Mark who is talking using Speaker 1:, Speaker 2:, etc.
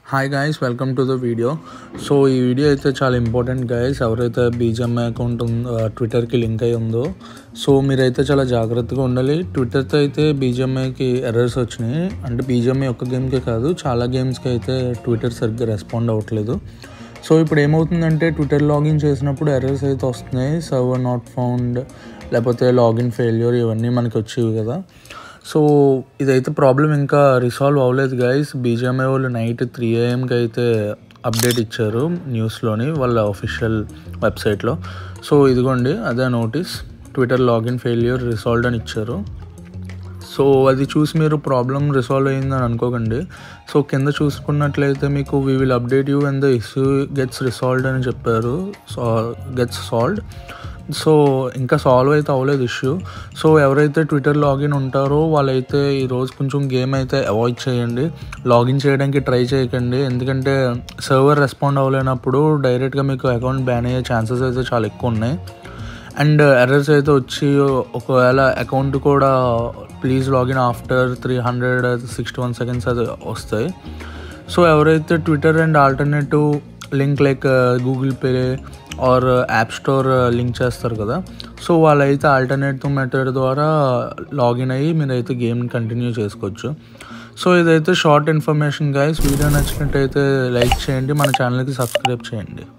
Speaker 1: hi guys welcome to the video so ఈ video అయితే చాలా ఇంపార్టెంట్ గాయస్ ఎవరైతే బీజేఎంఐ అకౌంట్ ఉందో ట్విట్టర్కి లింక్ అయి ఉందో సో మీరైతే చాలా జాగ్రత్తగా ఉండాలి ట్విట్టర్తో అయితే బీజేఎంఐకి ఎర్రర్స్ వచ్చినాయి అంటే బీజేఎంఐ ఒక్క గేమ్కే కాదు చాలా గేమ్స్కి అయితే ట్విట్టర్ సరిగ్గా రెస్పాండ్ అవ్వట్లేదు సో ఇప్పుడు ఏమవుతుందంటే ట్విట్టర్ లాగిన్ చేసినప్పుడు ఎర్రర్స్ అయితే వస్తున్నాయి సర్వర్ నాట్ ఫౌండ్ లేకపోతే లాగిన్ ఫెయిల్యూర్ ఇవన్నీ మనకి వచ్చేవి కదా సో ఇదైతే ప్రాబ్లం ఇంకా రిసాల్వ్ అవ్వలేదు గైస్ బీజేఎంఐ వాళ్ళు నైట్ త్రీ ఏఎంకి అయితే అప్డేట్ ఇచ్చారు న్యూస్లోని వాళ్ళ అఫీషియల్ వెబ్సైట్లో సో ఇదిగోండి అదే notice Twitter login failure resolve అని ఇచ్చారు సో అది చూసి మీరు ప్రాబ్లం రిసాల్వ్ అయిందని అనుకోకండి సో కింద చూసుకున్నట్లయితే మీకు we will update you and the issue gets resolved అని చెప్పారు సో గెట్స్ సాల్వ్డ్ సో ఇంకా సాల్వ్ అయితే అవ్వలేదు ఇష్యూ సో ఎవరైతే ట్విట్టర్ లాగిన్ ఉంటారో వాళ్ళైతే ఈరోజు కొంచెం గేమ్ అయితే అవాయిడ్ చేయండి లాగిన్ చేయడానికి ట్రై చేయకండి ఎందుకంటే సర్వర్ రెస్పాండ్ అవ్వలేనప్పుడు డైరెక్ట్గా మీకు అకౌంట్ బ్యాన్ అయ్యే ఛాన్సెస్ అయితే చాలా ఎక్కువ ఉన్నాయి అండ్ ఎర్రర్స్ అయితే వచ్చి ఒకవేళ అకౌంట్ కూడా please login after three hundred sixty one seconds అది వస్తాయి సో ఎవరైతే Twitter and alternative link like Google Pay or App Store link చేస్తారు కదా సో వాళ్ళైతే ఆల్టర్నేటివ్ మెథడ్ ద్వారా లాగిన్ అయ్యి మీరైతే గేమ్ని కంటిన్యూ చేసుకోవచ్చు సో ఇదైతే షార్ట్ ఇన్ఫర్మేషన్ గైస్ వీడియో నచ్చినట్టయితే లైక్ చేయండి మన ఛానల్కి సబ్స్క్రైబ్ చేయండి